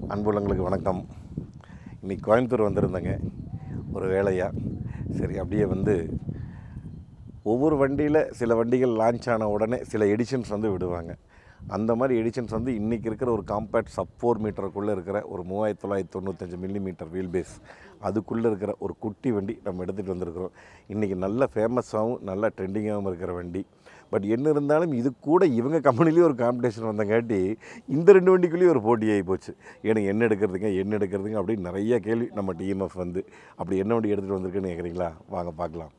அன்புள்ளங்களுக்கு வணக்கம் இன்னைக்கு கோயம்புத்தூர் வந்திருந்தேங்க ஒரு வேலையாக சரி அப்படியே வந்து ஒவ்வொரு வண்டியில் சில வண்டிகள் லான்ச் ஆன உடனே சில எடிஷன்ஸ் வந்து விடுவாங்க அந்த மாதிரி எடிஷன்ஸ் வந்து இன்றைக்கி இருக்கிற ஒரு காம்பேக்ட் சப் ஃபோர் மீட்டருக்குள்ளே இருக்கிற ஒரு மூவாயிரத்தி தொள்ளாயிரத்தி தொண்ணூத்தஞ்சு மில்லி மீட்டர் வீல் பேஸ் அதுக்குள்ளே இருக்கிற ஒரு குட்டி வண்டி நம்ம எடுத்துகிட்டு வந்திருக்கிறோம் இன்றைக்கி நல்ல ஃபேமஸாகவும் நல்ல ட்ரெண்டிங்காகவும் இருக்கிற வண்டி பட் என்ன இருந்தாலும் இது கூட இவங்க கம்பெனிலேயே ஒரு காம்படிஷன் வந்தங்காட்டி இந்த ரெண்டு வண்டிக்குள்ளேயும் ஒரு போட்டியாகி போச்சு எனக்கு என்ன எடுக்கிறதுங்க என்ன எடுக்கிறதுங்க அப்படின்னு நிறைய கேள்வி நம்ம டிஎம்எஃப் வந்து அப்படி என்ன வண்டி எடுத்துகிட்டு வந்திருக்குன்னு கேட்குறீங்களா வாங்க பார்க்கலாம்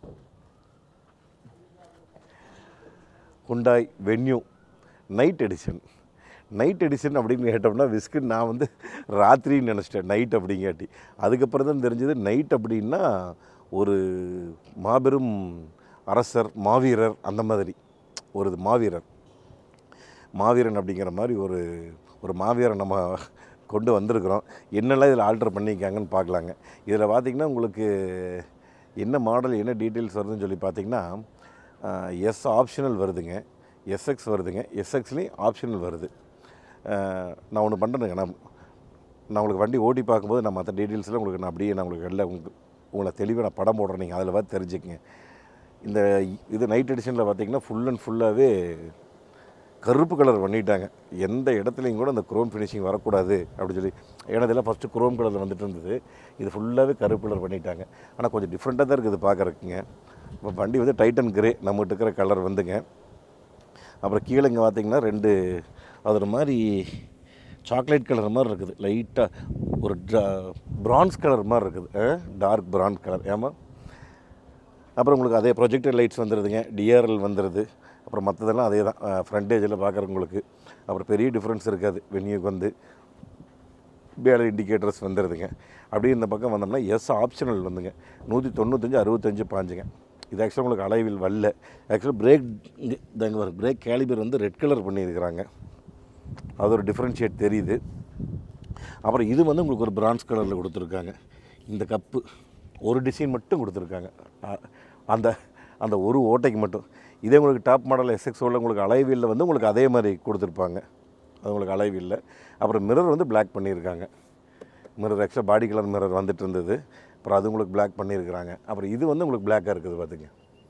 Hyundai Venue knight edition knight edition அப்படின்னு கேட்டோம்னா விஸ்கு நான் வந்து ராத்திரின்னு நினச்சிட்டேன் நைட் அப்படிங்காட்டி அதுக்கப்புறம் தான் தெரிஞ்சது நைட் அப்படின்னா ஒரு மாபெரும் அரசர் மாவீரர் அந்த மாதிரி ஒரு மாவீரர் மாவீரன் அப்படிங்கிற மாதிரி ஒரு ஒரு மாவீரன் நம்ம கொண்டு வந்திருக்கிறோம் என்னெல்லாம் இதில் ஆல்டர் பண்ணியிருக்காங்கன்னு பார்க்கலாங்க இதில் பார்த்திங்கன்னா உங்களுக்கு என்ன மாடல் என்ன டீட்டெயில்ஸ் வருதுன்னு சொல்லி பார்த்தீங்கன்னா எஸ் ஆப்ஷனல் வருதுங்க எஸ்எக்ஸ் வருதுங்க எஸ்எக்ஸ்லேயும் ஆப்ஷனல் வருது அஹ், நான் ஒன்று பண்ணுறேங்க நான் நான் உங்களுக்கு வண்டி ஓட்டி பார்க்கும்போது நான் மற்ற டீட்டெயில்ஸ்லாம் உங்களுக்கு நான் அப்படியே நான் உங்களுக்கு எல்லாம் உங்களுக்கு உங்களை தெளிவாக நான் படம் போடுறேன் நீங்கள் அதில் பார்த்து தெரிஞ்சுக்கங்க இந்த இது நைட் எடிஷனில் பார்த்தீங்கன்னா ஃபுல் அண்ட் ஃபுல்லாகவே கருப்பு கலர் பண்ணிட்டாங்க எந்த இடத்துலையும் கூட அந்த குரோம் ஃபினிஷிங் வரக்கூடாது அப்படின்னு சொல்லி ஏன்னா இதெல்லாம் ஃபஸ்ட்டு குரோம் கலரில் வந்துட்டு இருந்தது இது ஃபுல்லாகவே கருப்பு கலர் பண்ணிட்டாங்க ஆனால் கொஞ்சம் டிஃப்ரெண்ட்டாக தான் இருக்குது பார்க்குறதுக்குங்க இப்போ வண்டி வந்து டைட்டன் கிரே நம்மகிட்ட இருக்கிற கலர் வந்துங்க அப்புறம் கீழே இங்கே பார்த்தீங்கன்னா ரெண்டு அது ஒரு மாதிரி சாக்லேட் கலர் மாதிரி இருக்குது லைட்டாக ஒரு ப்ரான்ஸ் கலர் மாதிரி இருக்குது டார்க் ப்ரான்ஸ் கலர் ஏமா அப்புறம் உங்களுக்கு அதே ப்ரொஜெக்டர் லைட்ஸ் வந்துடுதுங்க டிஆர்எல் வந்துடுது அப்புறம் மற்றதெல்லாம் அதே தான் ஃப்ரண்டேஜில் பார்க்குறவங்களுக்கு அப்புறம் பெரிய டிஃப்ரென்ஸ் இருக்காது வென்யூக்கு வந்து பேலர் இண்டிகேட்டர்ஸ் வந்துடுதுங்க அப்படியே இந்த பக்கம் வந்தோம்னா எஸ் ஆப்ஷனல் வந்துங்க நூற்றி தொண்ணூத்தஞ்சு அறுபத்தஞ்சு பாஞ்சுங்க இது ஆக்சுவலாக உங்களுக்கு அளவில் வரல ஆக்சுவலாக பிரேக் இங்கே ஒரு பிரேக் கேலிபர் வந்து ரெட் கலர் பண்ணியிருக்கிறாங்க அது ஒரு டிஃப்ரென்ஷியேட் தெரியுது அப்புறம் இது வந்து உங்களுக்கு ஒரு பிரான்ஸ் கலரில் கொடுத்துருக்காங்க இந்த கப்பு ஒரு டிசைன் மட்டும் கொடுத்துருக்காங்க அ- அந்த அந்த ஒரு ஓட்டைக்கு மட்டும் இதே உங்களுக்கு டாப் மாடல் எஸ்எக்ஸோட உங்களுக்கு அலைவீலில் வந்து உங்களுக்கு அதே மாதிரி கொடுத்துருப்பாங்க அது உங்களுக்கு அலைவீலில் அப்புறம் மிரர் வந்து Black பண்ணியிருக்காங்க மிரர் ஆக்சுவலாக பாடி கலர் மிரர் வந்துட்டு இருந்தது அப்புறம் அது உங்களுக்கு Black பண்ணியிருக்கிறாங்க அப்புறம் இது வந்து உங்களுக்கு பிளாக்காக இருக்குது பார்த்துங்க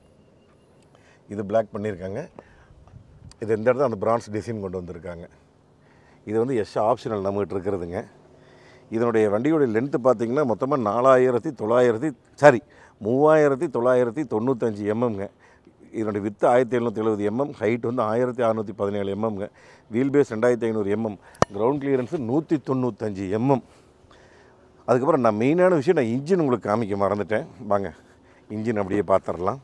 இது Black பண்ணியிருக்காங்க இது இந்த இடத்துல அந்த பிரான்ஸ் டிசைன் கொண்டு வந்திருக்காங்க இது வந்து எஸ் ஆப்ஷனல் நம்மகிட்ட இருக்கிறதுங்க இதனுடைய வண்டியோடைய லென்த்து பார்த்தீங்கன்னா மொத்தமாக நாலாயிரத்தி தொள்ளாயிரத்தி சாரி மூவாயிரத்தி தொள்ளாயிரத்தி தொண்ணூத்தஞ்சு எம்எம்ங்க இதனுடைய வித்து ஆயிரத்தி எழுநூற்றி எழுபது எம்எம் ஹைட் வந்து ஆயிரத்தி அறநூற்றி பதினேழு எம்எம்ங்க வீல் பேஸ் ரெண்டாயிரத்தி ஐநூறு எம்எம் கிரவுண்ட் கிளியரன்ஸு நூற்றி தொண்ணூத்தஞ்சு எம்எம் அதுக்கப்புறம் நான் மெயினான விஷயம் நான் இன்ஜின் உங்களுக்கு காமிக்க மறந்துட்டேன் வாங்க இன்ஜின் அப்படியே பார்த்துடலாம்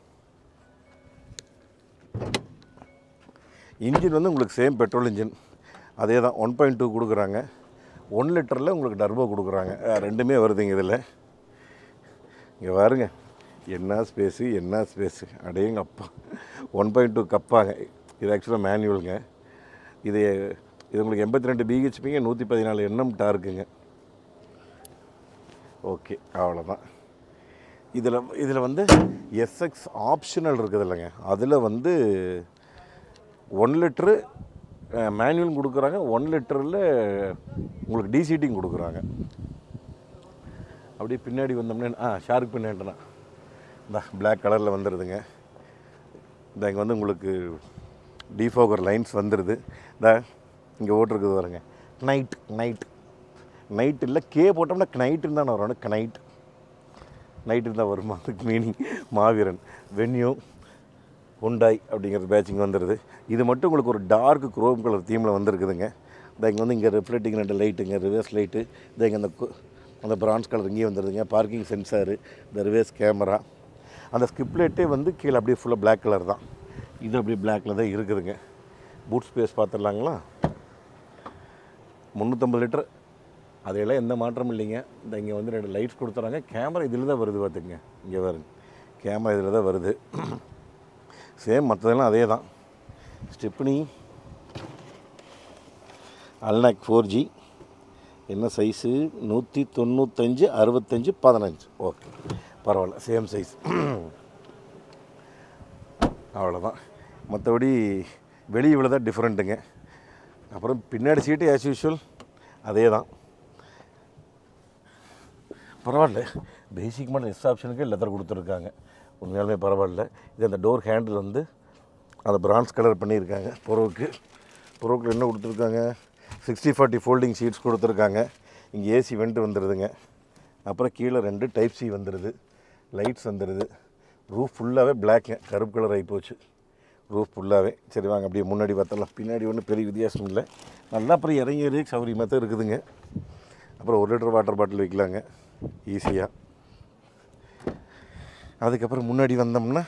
இன்ஜின் வந்து உங்களுக்கு சேம் பெட்ரோல் இன்ஜின் அதே தான் ஒன் பாயிண்ட் டூ கொடுக்குறாங்க ஒன் லிட்டரில் உங்களுக்கு டர்போ கொடுக்குறாங்க அஹ் ரெண்டுமே வருதுங்க இதில் இங்கே பாருங்க என்ன ஸ்பேஸு என்ன ஸ்பேஸு அடேங்க அப்பா ஒன் பாயிண்ட் டூ கப்பாங்க இது ஆக்சுவலாக மேனுவலுங்க இது இது உங்களுக்கு எண்பத்தி ரெண்டு பிஹெச்பிங்க நூற்றி பதினாலு எண்ணம் டார்க்குங்க ஓகே அவ்வளோதான் இதில் இதில் வந்து எஸ்எக்ஸ் ஆப்ஷனல் இருக்குது இல்லைங்க அதில் வந்து ஒன் லிட்ரு மேனுவல் கொடுக்குறாங்க ஒன் லிட்டரில் உங்களுக்கு டிசிட்டிங் கொடுக்குறாங்க அப்படியே பின்னாடி வந்தோம்னா ஆ ஷார்க் பின்னாடினா இந்த Black கலரில் வந்துடுதுங்க இந்த இங்கே வந்து உங்களுக்கு டிஃபோகர் லைன்ஸ் வந்துடுது இந்த இங்கே ஓட்டிருக்குது பாருங்க நைட் நைட் நைட் இல்லை கே போட்டோம்னா நைட்டுன்னு தான் வரும் நைட் நைட்டு தான் வருமா அதுக்கு மீனிங் மாவீரன் வென்யூ ஹுண்டாய் அப்படிங்கிறது பேட்சிங் வந்துடுது இது மட்டும் உங்களுக்கு ஒரு டார்க் குரோம் கலர் தீமில் வந்திருக்குதுங்க இந்த இங்கே வந்து இங்கே ரிஃப்ளெக்டிங் ரெண்டு லைட்டுங்க ரிவர்ஸ் லைட்டு இந்த இங்கே அந்த கு- அந்த பிரான்ஸ் கலர் இங்கேயே வந்துடுதுங்க பார்க்கிங் சென்சாரு இந்த ரிவர்ஸ் கேமரா அந்த ஸ்கிப் லைட்டே வந்து கீழே அப்படியே ஃபுல்லாக Black கலர் தான் இது அப்படியே பிளாக்ல தான் இருக்குதுங்க பூட் ஸ்பேஸ் பார்த்துடலாங்களா முந்நூற்றம்பது லிட்டர் அதையெல்லாம் எந்த மாற்றமும் இல்லைங்க இந்த இங்கே வந்து ரெண்டு லைட்ஸ் கொடுத்துறாங்க கேமரா இதில் தான் வருது பார்த்துங்க இங்கே பாருங்க கேமரா இதில் தான் வருது சேம் மற்றதெல்லாம் அதே தான் ஸ்டெப்னி அல்நாக் ஃபோர் ஜி என்ன சைஸு நூற்றி தொண்ணூத்தஞ்சு அறுபத்தஞ்சு பதினஞ்சு ஓகே பரவாயில்ல சேம் சைஸ் அவ்வளோதான் மற்றபடி வெளியே இவ்வளோ தான் டிஃப்ரெண்ட்டுங்க அப்புறம் பின்னாடி சீட்டு ஆஸ் யூஷுவல் அதே தான் பரவாயில்ல பேசிக் எஸ் ஆப்ஷனுக்கு லெதர் கொடுத்துருக்காங்க உண்மையாலுமே பரவாயில்ல இது அந்த டோர் ஹேண்டில் வந்து அதை பிரான்ஸ் கலர் பண்ணியிருக்காங்க புறவுக்கு புறவுக்கு என்ன கொடுத்துருக்காங்க சிக்ஸ்டி ஃபார்ட்டி ஃபோல்டிங் ஷீட்ஸ் கொடுத்துருக்காங்க இங்கே ஏசி வெண்ட் வந்துடுதுங்க அப்புறம் கீழே ரெண்டு டைப் சி வந்துடுது லைட்ஸ் வந்துடுது ரூஃப் ஃபுல்லாகவே பிளாக்ங்க கருப்பு கலர் ஆகி போச்சு ரூஃப் ஃபுல்லாகவே சரி வாங்க அப்படியே முன்னாடி பார்த்தலாம் பின்னாடி ஒன்றும் பெரிய வித்தியாசம் இல்லை நல்லா அப்புறம் இறங்கி இறங்கி சௌரியமாக தான் இருக்குதுங்க அப்புறம் ஒரு லிட்டர் வாட்டர் பாட்டில் வைக்கலாங்க ஈஸியாக அதுக்கப்புறம் முன்னாடி வந்தோம்னா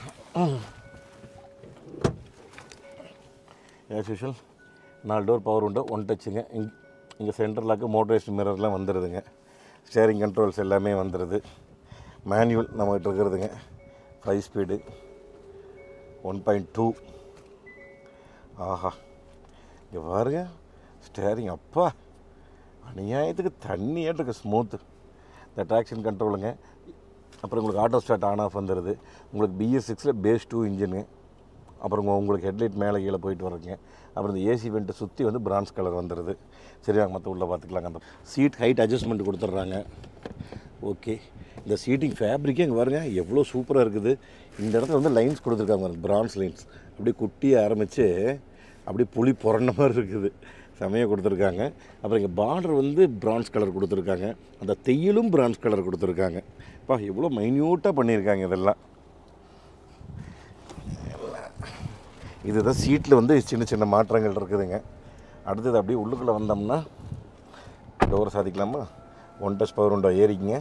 ஆஸ் யூஷுவல் நாலு டோர் பவர் உண்டு ஒன் டச்சுங்க இங் இங்கே சென்டர் லாக்கு மோட்டரைஸ்ட் மிரர்லாம் வந்துடுதுங்க ஸ்டேரிங் கண்ட்ரோல்ஸ் எல்லாமே வந்துடுது மேனுவல் நம்மகிட்ட இருக்கிறதுங்க five speed one point two ஆஹா இங்கே பாருங்க ஸ்டேரிங் அப்பா அநியாயத்துக்கு தண்ணியாட்டு இருக்கு ஸ்மூத்து இந்த ட்ராக்ஷன் கண்ட்ரோலுங்க அப்புறம் உங்களுக்கு ஆட்டோ ஸ்டார்ட் ஆன் ஆஃப் வந்துடுது உங்களுக்கு பிஎஸ் சிக்ஸில் பேஸ் டூ இன்ஜினு அப்புறம் உங்க- உங்களுக்கு ஹெட்லைட் மேலே கீழே போயிட்டு வருங்க அப்புறம் இந்த ஏசி வெண்ட்டை சுற்றி வந்து பிரான்ஸ் கலர் வந்துடுது சரி வாங்க மற்ற உள்ளே பார்த்துக்கலாங்க அந்த சீட் ஹைட் அட்ஜஸ்ட்மெண்ட் கொடுத்துட்றாங்க ஓகே இந்த சீட்டிங் ஃபேப்ரிக்கே இங்கே பாருங்க எவ்வளோ சூப்பராக இருக்குது இந்த இடத்துல வந்து லைன்ஸ் கொடுத்துருக்காங்க பிரான்ஸ் லைன்ஸ் அப்படியே குட்டியாக ஆரம்பித்து அப்படியே புளி புரண்ட மாதிரி இருக்குது செமையாக கொடுத்துருக்காங்க அப்புறம் இங்கே பார்டர் வந்து பிரான்ஸ் கலர் கொடுத்துருக்காங்க அந்த தையலும் பிரான்ஸ் கலர் கொடுத்துருக்காங்க பா எவ்வளோ மைன்யூட்டாக பண்ணியிருக்காங்க இதெல்லாம் இதுதான் சீட்டில் வந்து சின்ன சின்ன மாற்றங்கள் இருக்குதுங்க அடுத்தது அப்படியே உள்ளுக்குள்ளே வந்தோம்னா டோர் சாதிக்கலாமா ஒன் டச் பவர் உண்டோ ஏறிக்கிங்க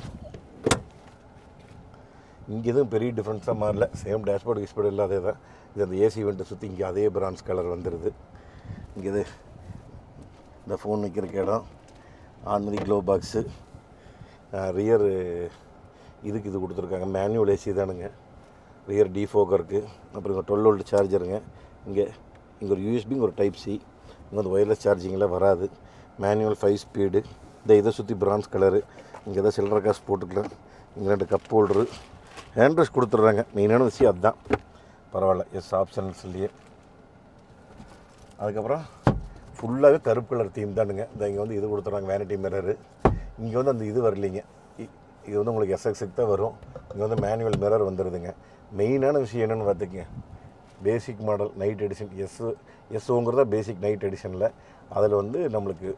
இங்கே எதுவும் பெரிய டிஃப்ரென்ஸாக மாறல சேம் டேஷ்போர்டு கிஷ்போர்டு இல்லாதே தான் இது அந்த ஏசி வெண்ட்டை சுற்றி இங்கே அதே பிரான்ஸ் கலர் வந்துடுது இங்கே இது இந்த ஃபோன் வைக்கிறக்கு இடம் ஆன்மதி க்ளோ பாக்ஸு ரியர் இதுக்கு இது கொடுத்துருக்காங்க மேனுவல் ஏசி தானுங்க ரியர் டிஃபோக்கருக்கு அப்புறம் இங்கே டுவெல் வோல்ட் சார்ஜருங்க இங்கே இங்கே ஒரு யூஎஸ்பி இங்கே ஒரு டைப் சி இங்கே வந்து ஒயர்லெஸ் சார்ஜிங்கில் வராது மேனுவல் ஃபைவ் ஸ்பீடு இந்த இதை சுற்றி பிரான்ஸ் கலரு இங்கே எதாவது சில்லற காசு போட்டுக்கலாம் இங்கே ரெண்டு கப் ஹோல்டரு ஹேண்ட் ப்ரஷ் கொடுத்துட்றாங்க மெயினான விஷயம் அதுதான் பரவாயில்ல எஸ் ஆப்ஷன்ஸ்லேயே அதுக்கப்புறம் ஃபுல்லாகவே கருப்பு கலர் தீம் தானுங்க இந்த இங்கே வந்து இது கொடுத்துட்றாங்க வேனிட்டி மிரரு இங்கே வந்து அந்த இது வரலைங்க இ- இது வந்து உங்களுக்கு எஸ்எக்ஸுக்கு தான் வரும் இங்கே வந்து மேனுவல் மிரர் வந்துடுதுங்க மெயினான விஷயம் என்னென்னு பார்த்துக்கங்க basic model knight edition S எஸ்ஓங்கிறதா பேசிக் நைட் எடிஷனில் அதில் வந்து நம்மளுக்கு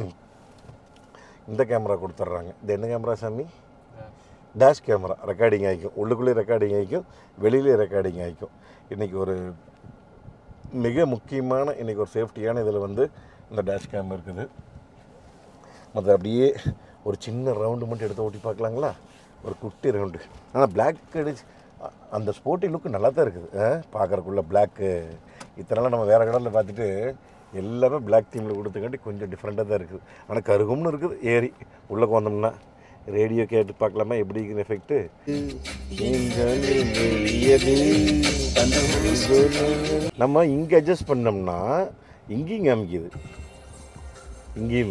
இந்த கேமரா கொடுத்துட்றாங்க இது என்ன கேமரா சாமி டேஷ் கேமரா ரெக்கார்டிங் ஆகிக்கும் உள்ளுக்குள்ளே ரெக்கார்டிங் ஆகிக்கும் வெளியிலே ரெக்கார்டிங் ஆகிக்கும் இன்றைக்கி ஒரு மிக முக்கியமான இன்றைக்கி ஒரு சேஃப்டியான இதில் வந்து இந்த டேஷ் கேம் இருக்குது மற்ற அப்படியே ஒரு சின்ன ரவுண்டு மட்டும் எடுத்து ஓட்டி பார்க்கலாங்களா ஒரு குட்டி ரவுண்டு ஆனால் பிளாக் அடிச்சு அ- அந்த ஸ்போர்ட்டிங் லுக்கு நல்லா தான் இருக்குது பார்க்குறக்குள்ள பிளாக்கு இத்தனை நம்ம வேறு கடலில் பார்த்துட்டு எல்லாமே பிளாக் தீமில் கொடுத்துக்காட்டி கொஞ்சம் டிஃப்ரெண்ட்டாக தான் இருக்குது ஆனால் கருகும்னு இருக்குது ஏறி உள்ளே வந்தோம்னா ரேடியோ கேட்டு பார்க்கலாமா எப்படி இருக்குது எஃபெக்ட்டு நம்ம இங்கே அட்ஜஸ்ட் பண்ணோம்னா இங்கேயும் காமிக்குது இங்கேயும்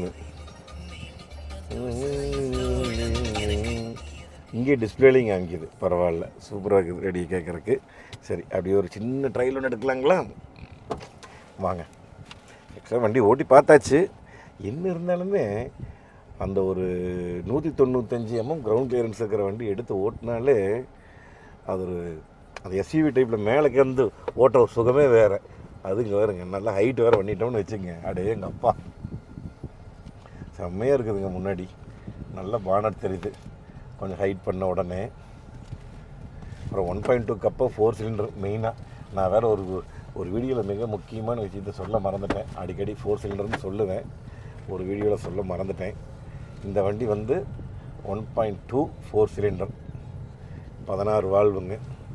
இங்கே டிஸ்பிளேலையும் காமிக்குது பரவாயில்ல சூப்பராக இருக்குது ரெடி கேட்குறக்கு சரி அப்படியே ஒரு சின்ன ட்ரையல் ஒன்று எடுக்கலாங்களா வாங்க ஆக்சுவலாக வண்டி ஓட்டி பார்த்தாச்சு என்ன இருந்தாலுமே அந்த ஒரு நூற்றி தொண்ணூத்தஞ்சு எம்எம் கிரவுண்ட் கிளியரன்ஸ் இருக்கிற வண்டி எடுத்து ஓட்டினாலே அது ஒரு அந்த எஸ்யூவி டைப்பில் மேலே கிடந்து ஓட்ட சுகமே வேறு அது இங்கே வேறுங்க நல்லா ஹைட் வேறு பண்ணிட்டோம்னு வச்சுங்க அடே எங்கள் அப்பா செம்மையாக இருக்குதுங்க முன்னாடி நல்ல பானட் தெரியுது கொஞ்சம் ஹைட் பண்ண உடனே அப்புறம் ஒன் பாயிண்ட் டூ கப்பை ஃபோர் சிலிண்டர் மெயினாக நான் வேறு ஒரு ஒரு வீடியோவில் மிக முக்கியமான விஷயத்த சொல்ல மறந்துட்டேன் அடிக்கடி ஃபோர் சிலிண்டர்னு சொல்லுவேன் ஒரு வீடியோவில் சொல்ல மறந்துட்டேன் இந்த வண்டி வந்து one point two four cylinder பதினாறு வால்வுங்க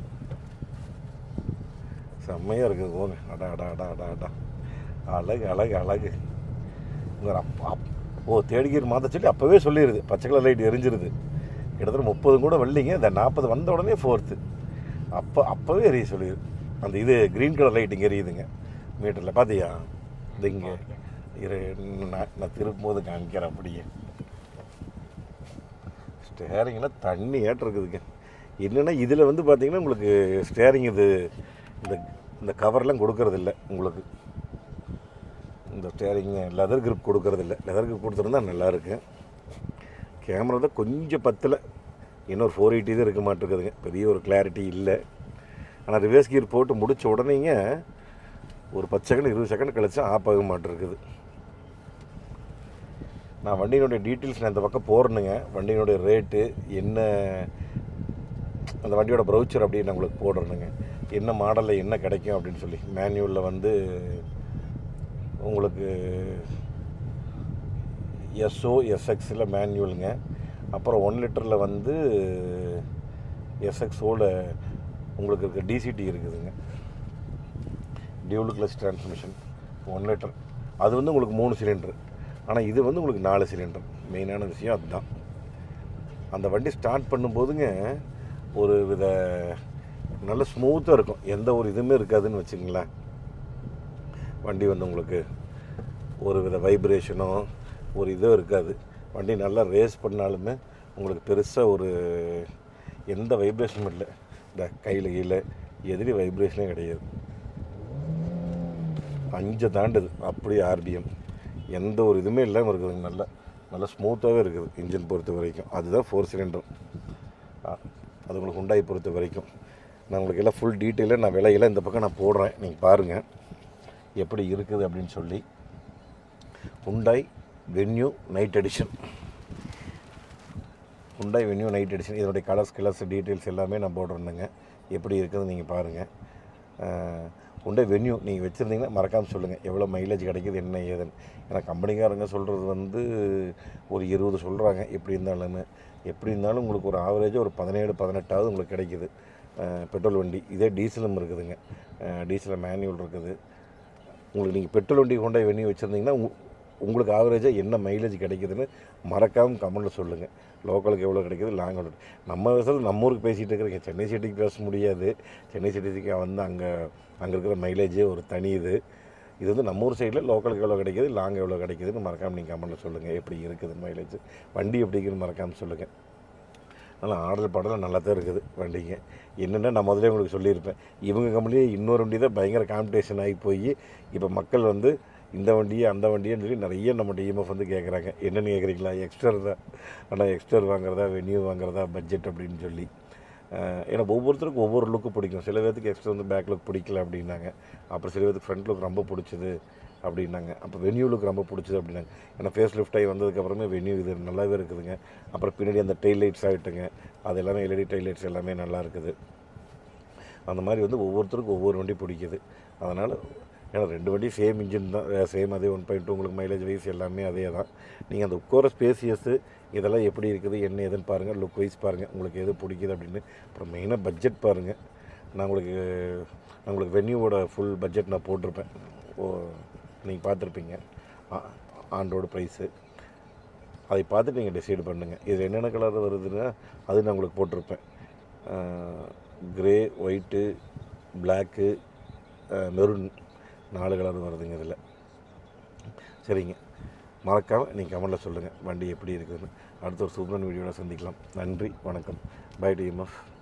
செம்மையாக இருக்குது போங்க அடா அடா அடா அடா அடா அழகு அழகு அழகு உங்கள் அப் அப் ஓ தேடிகீர் மாற்ற சொல்லி அப்போவே சொல்லிடுது பச்சை கலர் லைட் எரிஞ்சிருது கிட்டத்தட்ட முப்பது கூட வரலைங்க இந்த நாற்பது வந்த உடனே ஃபோர்த்து அப்போ அப்போவே எரிய சொல்லிடுது அந்த இது க்ரீன் கலர் லைட் இங்கே எரியுதுங்க மீட்டரில் பார்த்தியா இது இங்கே இரு நான் நான் திருப்பும்போது காமிக்கிறேன் அப்படியே ஸ்டேரிங்கில் தண்ணி ஏற்ற இருக்குதுங்க என்னென்னா இதில் வந்து பார்த்தீங்கன்னா உங்களுக்கு ஸ்டேரிங் இது இந்த இந்த கவர்லாம் கொடுக்கறது இல்ல உங்களுக்கு இந்த ஸ்டேரிங் லெதர் grip கொடுக்கறது இல்ல லெதர் grip கொடுத்துருந்தா நல்லா இருக்கு கேமரா தான் கொஞ்சம் பத்தில் இன்னொரு ஃபோர் எயிட்டி தான் இருக்க மாட்டேருக்குதுங்க பெரிய ஒரு கிளாரிட்டி இல்லை ஆனால் ரிவர்ஸ் கியர் போட்டு முடித்த உடனேங்க ஒரு பத்து செகண்ட் இருபது செகண்ட் கழிச்சு ஆஃப் ஆக மாட்டேருக்குது நான் வண்டியினுடைய டீட்டெயில்ஸ் நான் இந்த பக்கம் போடுறேனுங்க வண்டியினுடைய ரேட்டு என்ன அந்த வண்டியோட ப்ரௌச்சர் அப்படின்னு நான் உங்களுக்கு போடுறேனுங்க என்ன மாடலில் என்ன கிடைக்கும் அப்படின்னு சொல்லி மேனுவலில் வந்து உங்களுக்கு எஸ்ஓ எஸ்எக்ஸில் மேனுவலுங்க அப்புறம் ஒன் லிட்டரில் வந்து எஸ்எக்ஸோட உங்களுக்கு இருக்க டிசிடி இருக்குதுங்க dual clutch transmission one litre அது வந்து உங்களுக்கு மூணு சிலிண்டர் ஆனால் இது வந்து உங்களுக்கு நாலு சிலிண்டர் மெயினான விஷயம் அதுதான் அந்த வண்டி ஸ்டார்ட் பண்ணும்போதுங்க ஒரு வித நல்ல ஸ்மூத்தாக இருக்கும் எந்த ஒரு இதுவுமே இருக்காதுன்னு வச்சுங்களேன் வண்டி வந்து உங்களுக்கு ஒரு வித வைப்ரேஷனோ ஒரு இதோ இருக்காது வண்டி நல்லா ரேஸ் பண்ணாலுமே உங்களுக்கு பெருசாக ஒரு எந்த வைப்ரேஷனும் இல்லை இந்த கையில் கீழே எதிரி வைப்ரேஷனே கிடையாது அஞ்சு தாண்டுது அப்படி ஆர்பிஎம் எந்த ஒரு இதுவுமே இல்லாமல் இருக்குதுங்க நல்லா நல்லா ஸ்மூத்தாகவே இருக்குது இன்ஜின் பொறுத்த வரைக்கும் அதுதான் ஃபோர் சிலிண்டர் அது உங்களுக்கு உண்டாய் பொறுத்த வரைக்கும் நான் உங்களுக்கு எல்லாம் ஃபுல் டீட்டெயிலாக நான் விலையெல்லாம் இந்த பக்கம் நான் போடுறேன் நீங்கள் பாருங்கள் எப்படி இருக்குது அப்படின்னு சொல்லி Hyundai Venue knight edition Hyundai Venue knight edition இதனுடைய கலர்ஸ் கிளர்ஸ் டீட்டெயில்ஸ் எல்லாமே நான் போடுறேனுங்க எப்படி இருக்குதுன்னு நீங்கள் பாருங்கள் உண்டை வென்யூ நீங்கள் வச்சுருந்தீங்கன்னா மறக்காமல் சொல்லுங்கள் எவ்வளோ மைலேஜ் கிடைக்குது என்ன ஏதுன்னு ஏன்னா கம்பெனிக்காரங்க சொல்கிறது வந்து ஒரு இருபது சொல்கிறாங்க எப்படி இருந்தாலுமே எப்படி இருந்தாலும் உங்களுக்கு ஒரு ஆவரேஜாக ஒரு பதினேழு பதினெட்டாவது உங்களுக்கு கிடைக்குது அஹ், பெட்ரோல் வண்டி இதே டீசலும் இருக்குதுங்க டீசலில் மேனுவல் இருக்குது உங்களுக்கு நீங்கள் பெட்ரோல் வண்டி கொண்டாய் வெண்ணி வச்சுருந்தீங்கன்னா உங்க- உங்களுக்கு ஆவரேஜாக என்ன மைலேஜ் கிடைக்குதுன்னு மறக்காமல் கமெண்ட்டில் சொல்லுங்கள் லோக்கலுக்கு எவ்வளோ கிடைக்குது லாங் எவ்வளோ நம்ம விதத்தில் நம்ம ஊருக்கு பேசிகிட்டு இருக்கிறீங்க சென்னை சிட்டிக்கு பேச முடியாது சென்னை சிட்டிக்கு வந்து அங்கே அங்கே இருக்கிற மைலேஜே ஒரு தனி இது இது வந்து நம்ம ஊர் சைடில் லோக்கலுக்கு எவ்வளோ கிடைக்குது லாங் எவ்வளோ கிடைக்குதுன்னு மறக்காமல் நீங்கள் கமெண்ட்டில் சொல்லுங்கள் எப்படி இருக்குது மைலேஜ் வண்டி எப்படி இருக்குதுன்னு மறக்காமல் சொல்லுங்கள் நல்லா ஆர்டர் பாடலாம் நல்லா தான் இருக்குது வண்டிங்க என்னென்னா நான் முதல்ல உங்களுக்கு சொல்லியிருப்பேன் இவங்க கம்பெனியே இன்னொரு வண்டி தான் பயங்கர காம்படிஷன் ஆகி போய் இப்போ மக்கள் வந்து இந்த வண்டியே அந்த வண்டியன்னு சொல்லி நிறைய நம்ம டிஎம்எஃப் வந்து கேட்குறாங்க என்னென்னு கேட்குறீங்களா எக்ஸ்டர் தான் ஆனால் எக்ஸ்டர் வாங்குறதா வென்யூ வாங்குறதா பட்ஜெட் அப்படின்னு சொல்லி அஹ் ஏன்னா ஒவ்வொருத்தருக்கும் ஒவ்வொரு லுக்கு பிடிக்கும் சில பேர்த்துக்கு எக்ஸ்ட்ரா வந்து பேக் லுக் பிடிக்கல அப்படின்னாங்க அப்புறம் சில பேருக்கு ஃப்ரண்ட் லுக் ரொம்ப பிடிச்சது அப்படின்னாங்க அப்போ வென்யூ லுக் ரொம்ப பிடிச்சது அப்படின்னாங்க ஏன்னா ஃபேஸ் லிஃப்ட் ஆகி வந்ததுக்கப்புறமே வென்யூ இது நல்லாவே இருக்குதுங்க அப்புறம் பின்னாடி அந்த டெய்ல் லைட்ஸ் ஆகிட்டுங்க அது எல்லாமே எல்இடி டெய்ல் லைட்ஸ் எல்லாமே நல்லா இருக்குது அந்த மாதிரி வந்து ஒவ்வொருத்தருக்கும் ஒவ்வொரு வண்டி பிடிக்குது அதனால் ஏன்னா ரெண்டு வண்டி சேம் இன்ஜின் தான் சேம் அதே ஒன் பாயிண்ட் டூ உங்களுக்கு மைலேஜ் வைஸ் எல்லாமே அதே தான் நீங்கள் அந்த உட்கார ஸ்பேசியஸு இதெல்லாம் எப்படி இருக்குது என்ன ஏதுன்னு பாருங்கள் லுக் வைஸ் பாருங்கள் உங்களுக்கு எது பிடிக்குது அப்படின்னு அப்புறம் மெயினாக பட்ஜெட் பாருங்கள் நான் உங்களுக்கு நான் உங்களுக்கு வென்யூவோட ஃபுல் பட்ஜெட் நான் போட்டிருப்பேன் ஓ நீங்கள் பார்த்துருப்பீங்க ஆ- ஆண்டோட ப்ரைஸு அதை பார்த்துட்டு நீங்கள் டிசைட் பண்ணுங்கள் இது என்னென்ன கலர் வருதுன்னா அது நான் உங்களுக்கு போட்டிருப்பேன் க்ரே ஒயிட்டு பிளாக்கு மெரூன் நாலு கலர் வருதுங்க இதில் சரிங்க மறக்காமல் நீங்கள் கமெண்டில் சொல்லுங்கள் வண்டி எப்படி இருக்குதுன்னு அடுத்த ஒரு சூப்பரான வீடியோவில் சந்திக்கலாம் நன்றி வணக்கம் பை டிஎம்எஃப்